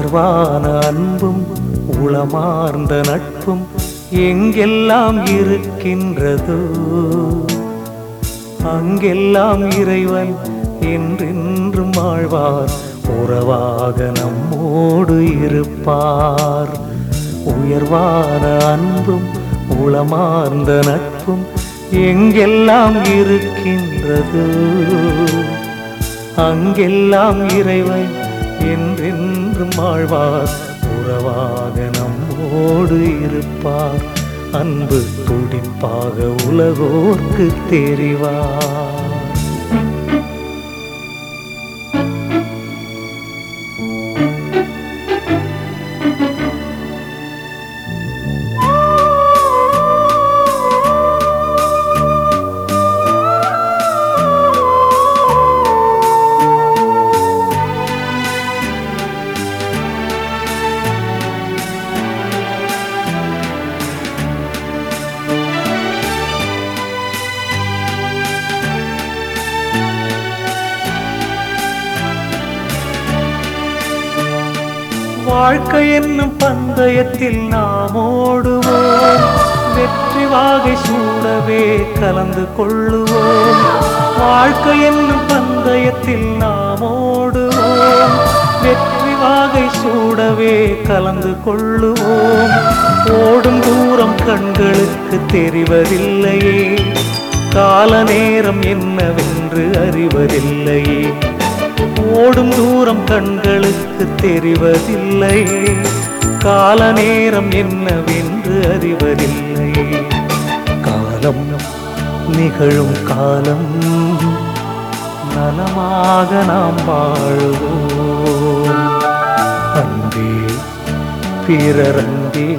உயர்வான அன்பும் உளமார்ந்த நட்பும் எங்கெல்லாம் இருக்கின்றதோ அங்கெல்லாம் இறைவன் என்றென்றும் வாழ்வார் உறவாக நம்மோடு இருப்பார் உயர்வான அன்பும் உளமார்ந்த நட்பும் எங்கெல்லாம் இருக்கின்றதோ அங்கெல்லாம் இறைவன் என்றென்றும் வாழ்வார் உறவாக நம்மோடு இருப்பார் அன்பு துடிப்பாக உலகோர்க்கு தெரிவார் வாழ்க்கை என்னும் பந்தயத்தில் நாம் ஓடுவோம் வெற்றி வாகை சூடவே கலந்து கொள்ளுவோம் வாழ்க்கை என்னும் பந்தயத்தில் நாம் ஓடுவோம் வெற்றி வாகை சூடவே கலந்து கொள்ளுவோம் ஓடும் தூரம் கண்களுக்கு தெரிவதில்லையே கால நேரம் என்னவென்று அறிவதில்லையே ஓடும் தூரம் கண்களுக்கு தெரிவதில்லையே கால நேரம் என்னவென்று அறிவதில்லையே காலம் நிகழும் காலம் நலமாக நாம் வாழுவோம் அன்பே பிறரன்பே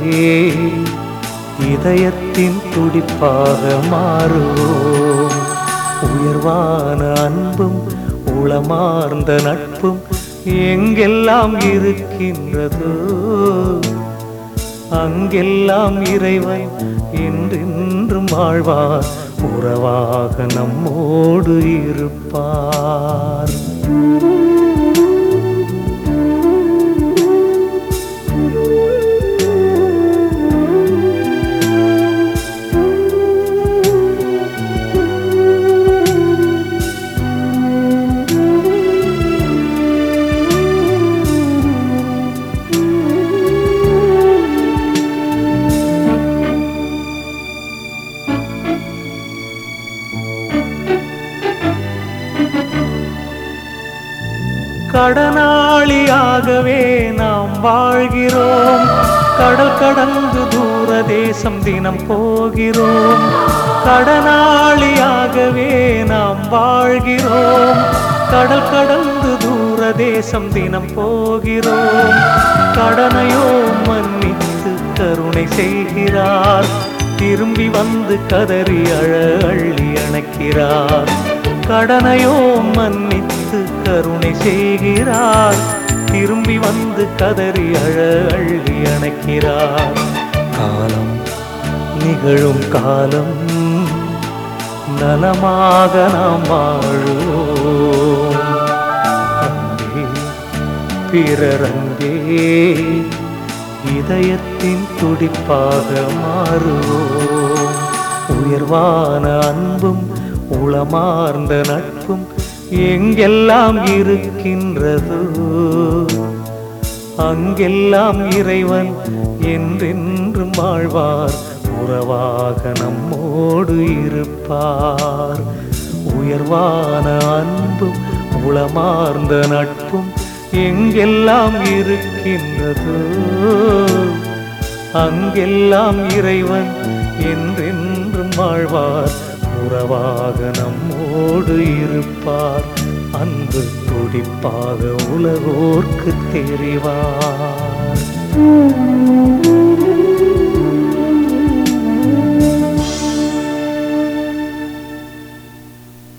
இதயத்தின் துடிப்பாக மாறுவோம் உயர்வான அன்பும் உளமார்ந்த நட்பும் எங்கெல்லாம் இருக்கின்றதோ அங்கெல்லாம் இறைவன் என்றென்றும் வாழ்வார் உறவாக நம்மோடு இருப்பார் கடனாளியாகவே நாம் வாழ்கிறோம் கடல் கடந்து தூர தேசம் தினம் போகிறோம் கடனாளியாகவே நாம் வாழ்கிறோம் கடல் கடந்து தூர தேசம் தினம் போகிறோம் கடனையோ மன்னித்து கருணை செய்கிறார் திரும்பி வந்து கதறி அழ அள்ளி அணைக்கிறார் கடனையோ மன்னித்து கருணை செய்கிறார் திரும்பி வந்து கதறி அழ அள்ளி அணைக்கிறார் காலம் நிகழும் காலம் நலமாக நாம் வாழுவோம் அன்பே பிறரன்பே இதயத்தின் துடிப்பாக மாறுவோம் உயர்வான அன்பும் உளமார்ந்த நட்பும் எங்கெல்லாம் இருக்கின்றதோ அங்கெல்லாம் இறைவன் என்றென்றும் வாழ்வார் உறவாக நம்மோடு இருப்பார் உயர்வான அன்பும் உளமார்ந்த நட்பும் எங்கெல்லாம் இருக்கின்றதோ அங்கெல்லாம் இறைவன் என்றென்றும் வாழ்வார் உறவாக நம்மோடு இருப்பார் அன்பு துடிப்பாக உலகோர்க்கு தெரிவார்